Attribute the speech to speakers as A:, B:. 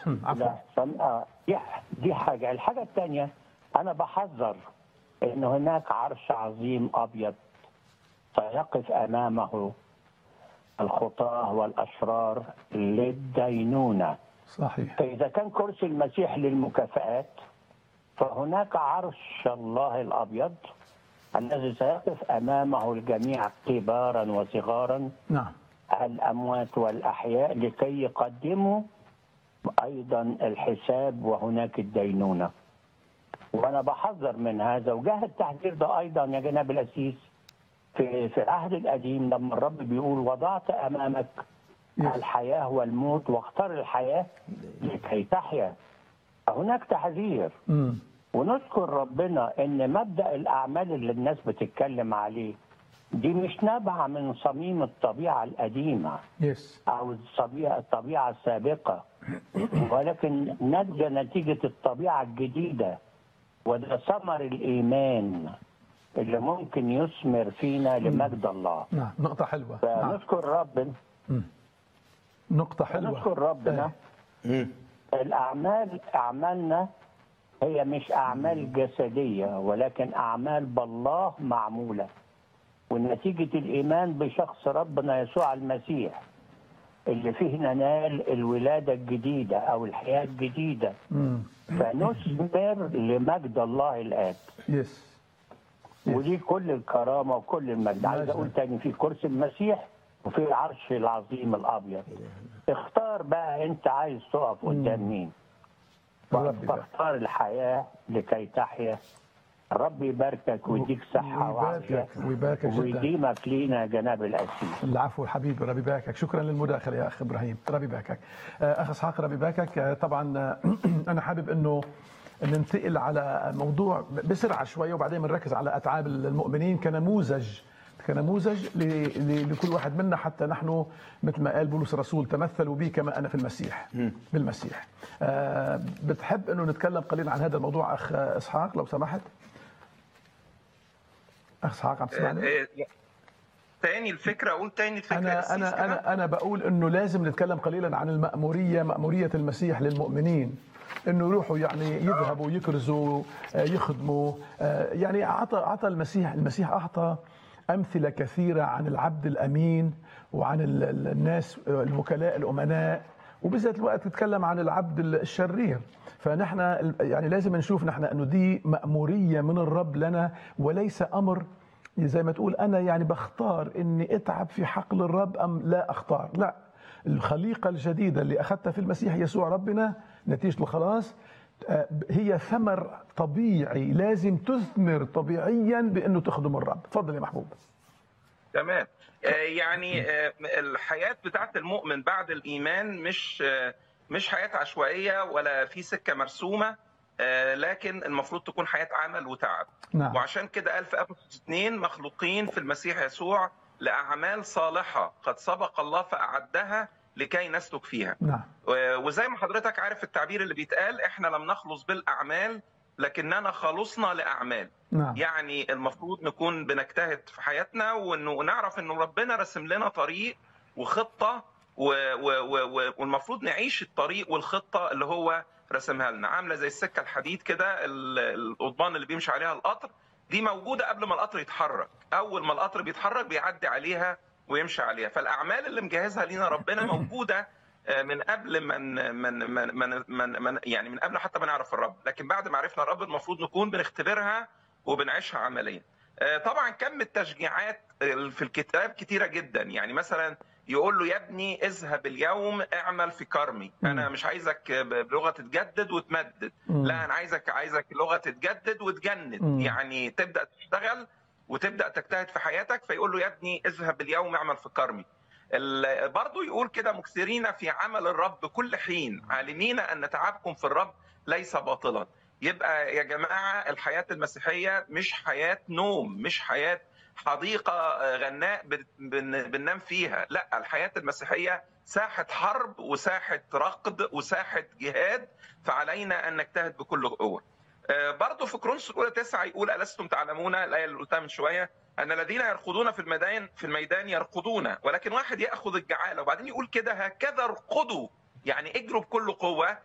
A: مم، عفوا
B: لا سم- آه، دي دي حاجه الحاجه الثانيه انا بحذر ان هناك عرش عظيم ابيض سيقف امامه الخطاه والاشرار للدينونه
A: صحيح
B: فاذا كان كرسي المسيح للمكافآت فهناك عرش الله الابيض الذي سيقف امامه الجميع كبارا وصغارا
A: نعم
B: الأموات والأحياء لكي يقدموا أيضا الحساب وهناك الدينونة وأنا بحذر من هذا وجاه التحذير ده أيضا يا جناب الأسيس في في العهد القديم لما الرب بيقول وضعت أمامك
A: Yes.
B: الحياة والموت واختار الحياة لكي تحيا هناك تحذير
A: مم.
B: ونشكر ربنا ان مبدا الاعمال اللي الناس بتتكلم عليه دي مش نابعه من صميم الطبيعه القديمه
A: يس
B: او الطبيعه الطبيعه السابقه ولكن ناتجه نتيجه الطبيعه الجديده وده ثمر الايمان اللي ممكن يثمر فينا لمجد الله
A: نعم نقطة حلوة نعم.
B: فنشكر ربنا
A: نقطة حلوة
B: نشكر ربنا الأعمال أعمالنا هي مش أعمال جسدية ولكن أعمال بالله معمولة ونتيجة الإيمان بشخص ربنا يسوع المسيح اللي فيه ننال الولادة الجديدة أو الحياة الجديدة
A: مم.
B: فنثمر لمجد الله الآب
A: يس
B: ودي كل الكرامة وكل المجد عايز
A: مجد.
B: أقول تاني في كرسي المسيح وفي العرش العظيم الأبيض اختار بقى أنت عايز تقف قدام مين
A: الرب يبارك.
B: فاختار الحياة لكي تحيا الرب يباركك ويديك صحة وعافية
A: ويباركك ويباركك جدا
B: ويديمك لينا جناب الأسيس
A: العفو حبيبي ربي باكك شكرا للمداخله يا اخ ابراهيم ربي باكك آه، اخ اسحاق ربي باكك آه، طبعا آه، انا حابب انه ننتقل على موضوع بسرعه شويه وبعدين بنركز على اتعاب المؤمنين كنموذج كنموذج ل- ل- لكل واحد منا حتى نحن مثل ما قال بولس الرسول تمثلوا بي كما انا في المسيح بالمسيح آه، بتحب انه نتكلم قليلا عن هذا الموضوع اخ اسحاق لو سمحت اخ اسحاق عم تسمعني
C: آه، آه، تاني الفكره اقول تاني الفكره
A: انا
C: قسيس
A: انا
C: كده؟
A: انا انا بقول انه لازم نتكلم قليلا عن المأمورية مأمورية المسيح للمؤمنين انه يروحوا يعني يذهبوا يكرزوا آه، يخدموا آه، يعني اعطى اعطى المسيح المسيح اعطى امثله كثيره عن العبد الامين وعن ال- ال- الناس آه، الوكلاء الامناء وبذات الوقت تتكلم عن العبد الشرير فنحن ال- يعني لازم نشوف نحن انه دي مأمورية من الرب لنا وليس امر زي ما تقول انا يعني بختار اني اتعب في حقل الرب ام لا اختار لا الخليقه الجديده اللي اخذتها في المسيح يسوع ربنا نتيجه الخلاص آه، هي ثمر طبيعي لازم تثمر طبيعيا بانه تخدم الرب تفضل يا محبوب
C: تمام آه، يعني آه، الحياه بتاعت المؤمن بعد الايمان مش آه، مش حياه عشوائيه ولا في سكه مرسومه آه، لكن المفروض تكون حياه عمل وتعب
A: نعم
C: وعشان كده قال في افسس 2 مخلوقين في المسيح يسوع لاعمال صالحه قد سبق الله فاعدها لكي نسلك فيها
A: نعم
C: وزي ما حضرتك عارف التعبير اللي بيتقال احنا لم نخلص بالاعمال لكننا خلصنا لاعمال
A: نعم
C: يعني المفروض نكون بنجتهد في حياتنا وانه نعرف انه ربنا رسم لنا طريق وخطه و و و و والمفروض نعيش الطريق والخطه اللي هو رسمها لنا عامله زي السكه الحديد كده ال- القضبان اللي بيمشي عليها القطر دي موجوده قبل ما القطر يتحرك اول ما القطر بيتحرك بيعدي عليها ويمشي عليها فالاعمال اللي مجهزها لينا ربنا موجوده آه، من قبل من من من من, من, من يعني من قبل حتى ما نعرف الرب لكن بعد ما عرفنا الرب المفروض نكون بنختبرها وبنعيشها عمليا آه، طبعا كم التشجيعات آه، في الكتاب كتيره جدا يعني مثلا يقول له يا ابني اذهب اليوم اعمل في كرمي انا مش عايزك ب- بلغه تتجدد وتمدد
A: مم.
C: لا انا عايزك عايزك لغه تتجدد وتجند
A: مم.
C: يعني تبدا تشتغل وتبدا تجتهد في حياتك فيقول له يا ابني اذهب اليوم اعمل في كرمي ال- برضو يقول كده مكثرين في عمل الرب كل حين عالمين ان تعبكم في الرب ليس باطلا يبقى يا جماعه الحياه المسيحيه مش حياه نوم مش حياه حديقه آه، غناء بن- بن- بننام فيها لا الحياه المسيحيه ساحه حرب وساحه رقد وساحه جهاد فعلينا ان نجتهد بكل قوه آه، برضه في كرونس الاولى تسعه يقول الستم تعلمون الايه اللي قلتها من شويه ان الذين يرقدون في الميدان في الميدان يرقدون ولكن واحد ياخذ الجعاله وبعدين يقول كده هكذا ارقدوا يعني اجروا بكل قوه